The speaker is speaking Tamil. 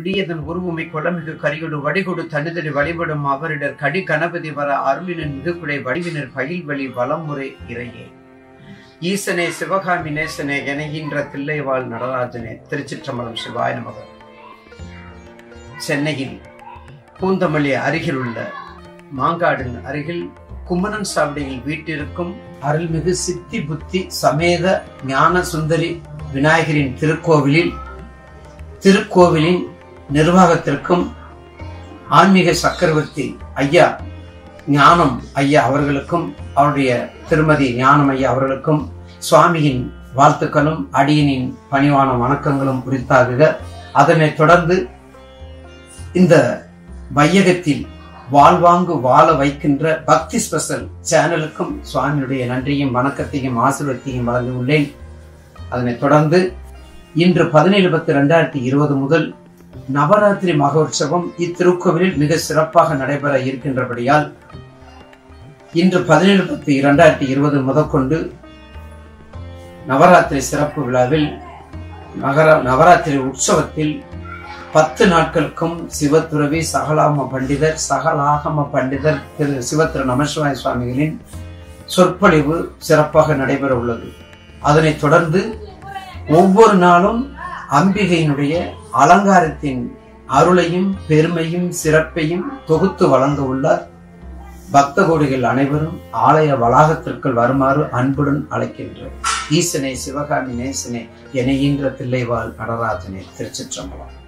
பிடியதன் உருவுமை கொளமிகு கரிகொடு வடிகொடு தனிதடி வழிபடும் அவரிடர் கடி கணபதி வர அருளினின் மிகுக்குடை வடிவினர் பயில் வழி வளமுறை இறையே ஈசனே சிவகாமி நேசனே எனைகின்ற தில்லைவாழ் நடராஜனே திருச்சிற்றம்பலம் சிவாய நமக சென்னையில் பூந்தமல்லி அருகில் உள்ள மாங்காடின் அருகில் கும்மனன் சாவடியில் வீட்டிற்கும் அருள்மிகு சித்தி புத்தி சமேத ஞான சுந்தரி விநாயகரின் திருக்கோவிலில் திருக்கோவிலின் நிர்வாகத்திற்கும் ஆன்மீக சக்கரவர்த்தி ஐயா ஞானம் ஐயா அவர்களுக்கும் அவருடைய திருமதி ஞானம் ஐயா அவர்களுக்கும் சுவாமியின் வாழ்த்துக்களும் அடியனின் பணிவான வணக்கங்களும் உரித்தாகுக அதனைத் தொடர்ந்து இந்த வையகத்தில் வாழ்வாங்கு வாழ வைக்கின்ற பக்தி ஸ்பெஷல் சேனலுக்கும் சுவாமியுடைய நன்றியும் வணக்கத்தையும் ஆசீர்வத்தையும் வழங்கியுள்ளேன் அதனைத் தொடர்ந்து இன்று பதினேழு பத்து ரெண்டாயிரத்தி இருபது முதல் நவராத்திரி மகோற்சவம் இத்திருக்கோவிலில் மிக சிறப்பாக நடைபெற இருக்கின்றபடியால் இன்று பதினேழு பத்து இரண்டாயிரத்தி இருபது முதற்கொண்டு நவராத்திரி சிறப்பு விழாவில் நகர நவராத்திரி உற்சவத்தில் பத்து நாட்களுக்கும் சிவத்துறவி சகலாம பண்டிதர் சகலாகம பண்டிதர் திரு சிவத்திரு நமசிவாய சுவாமிகளின் சொற்பொழிவு சிறப்பாக நடைபெற உள்ளது அதனைத் தொடர்ந்து ஒவ்வொரு நாளும் அம்பிகையினுடைய அலங்காரத்தின் அருளையும் பெருமையும் சிறப்பையும் தொகுத்து வழங்க உள்ளார் பக்த கோடிகள் அனைவரும் ஆலய வளாகத்திற்குள் வருமாறு அன்புடன் அழைக்கின்றோம் ஈசனே சிவகாமி நேசனே எனையின்ற தில்லைவாழ் நடராஜனே திருச்சிற்றம்பலம்